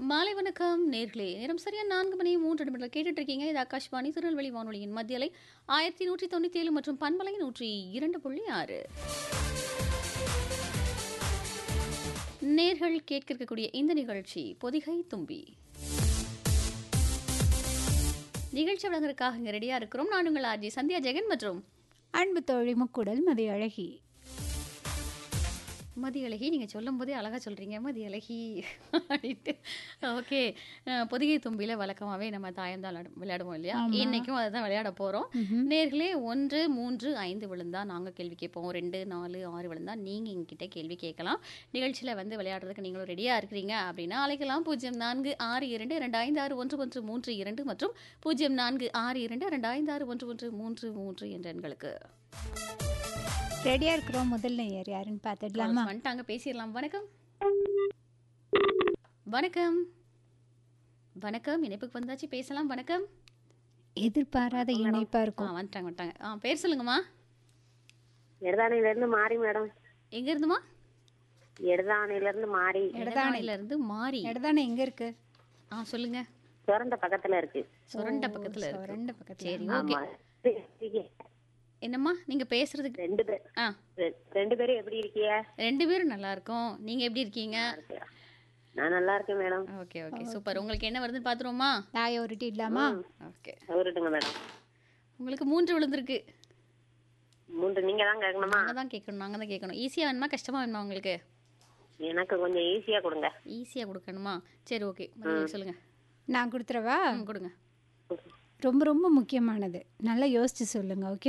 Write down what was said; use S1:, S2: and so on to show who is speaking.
S1: மாலை வணக்கம் நேர்களே நேரம் சரியா நான்கு மணி மூன்று நிமிடங்கள் கேட்டுட்டு இருக்கீங்க இது ஆகாஷ்வாணி திருநெல்வேலி வானொலியின் மத்தியலை ஆயிரத்தி நூற்றி தொண்ணூற்றி ஏழு மற்றும் பண்பலை நூற்றி இரண்டு புள்ளி ஆறு நேர்கள் கேட்க இருக்கக்கூடிய இந்த நிகழ்ச்சி பொதிகை தும்பி நிகழ்ச்சி வழங்குறதுக்காக இங்கே ரெடியாக இருக்கிறோம் நான் உங்கள் ஆர்ஜி சந்தியா ஜெகன் மற்றும்
S2: அன்பு தோழி முக்குடல் மதி அழகி
S1: மதியழகி நீங்கள் சொல்லும் போதே அழகாக சொல்கிறீங்க மதியழகி அப்படின்ட்டு ஓகே பொதிகை தும்பியில் வழக்கமாகவே நம்ம தாயம் தான் விளையாடு- விளையாடுவோம் இல்லையா
S2: ஆமா.
S1: இன்னைக்கும் அதை தான் விளையாட போகிறோம் நேர்களே ஒன்று மூன்று ஐந்து விழுந்தா நாங்கள் கேள்வி கேட்போம் ரெண்டு நாலு ஆறு விழுந்தா நீங்கள் எங்ககிட்ட கேள்வி கேட்கலாம் நிகழ்ச்சியில் வந்து விளையாடுறதுக்கு நீங்களும் ரெடியாக இருக்கிறீங்க அப்படின்னா அழைக்கலாம் பூஜ்ஜியம் நான்கு ஆறு இரண்டு ரெண்டு ஐந்து ஆறு ஒன்று ஒன்று மூன்று இரண்டு மற்றும் பூஜ்ஜியம் நான்கு ஆறு இரண்டு ரெண்டு ஐந்து ஆறு ஒன்று ஒன்று மூன்று மூன்று என்ற எண்களுக்கு
S2: ரெடியா இருக்கிறோம் முதல் நேயர் யாருன்னு பார்த்துடலாமா
S1: வந்துட்டாங்க பேசிடலாம் வணக்கம் வணக்கம் வணக்கம் இணைப்புக்கு வந்தாச்சு பேசலாம் வணக்கம்
S2: எதிர்பாராத இணைப்பா
S1: ஆ
S2: இருக்கும்
S1: வந்துட்டாங்க வந்துட்டாங்க ஆ பேர் சொல்லுங்கம்மா
S3: எடதானையில இருந்து மாறி மேடம்
S1: எங்க இருந்துமா
S3: எடதானையில இருந்து மாறி
S1: இடதானையில இருந்து மாறி
S2: இடதானே எங்க இருக்கு
S1: ஆ சொல்லுங்க
S3: சுரண்ட பக்கத்துல இருக்கு
S1: சுரண்ட பக்கத்துல இருக்கு
S2: ரெண்டு பக்கத்துல
S1: சரி ஓகே
S3: ஆமா
S1: என்னம்மா நீங்க பேசுறதுக்கு
S3: ரெண்டு பேர்
S1: ஆ
S3: ரெ- ரெண்டு பேரும் எப்படி இருக்கீங்க
S1: ரெண்டு பேரும் நல்லா இருக்கோம் நீங்க எப்படி இருக்கீங்க
S3: நான் நல்லா இருக்கேன் மேடம்
S1: ஓகே ஓகே சூப்பர் உங்களுக்கு என்ன வருதுன்னு பாத்துருவோமா
S2: தாய உருட்டி இல்லாமா
S1: ஓகே
S3: அவருட்டுங்க மேடம்
S1: உங்களுக்கு மூன்று விழுந்திருக்கு
S3: மூன்று நீங்க தான் கேட்கணுமா
S1: நாங்க தான் கேட்கணும் நாங்க தான் கேட்கணும் ஈஸியா வேணுமா கஷ்டமா வேணுமா உங்களுக்கு
S3: எனக்கு கொஞ்சம் ஈஸியா கொடுங்க
S1: ஈஸியா கொடுக்கணுமா சரி ஓகே மறுபடியும் சொல்லுங்க
S2: நான் கொடுத்துறவா
S1: ம், கொடுங்க
S2: ரொம்ப ரொம்ப முக்கியமானது நல்லா யோசிச்சு சொல்லுங்க ஓகே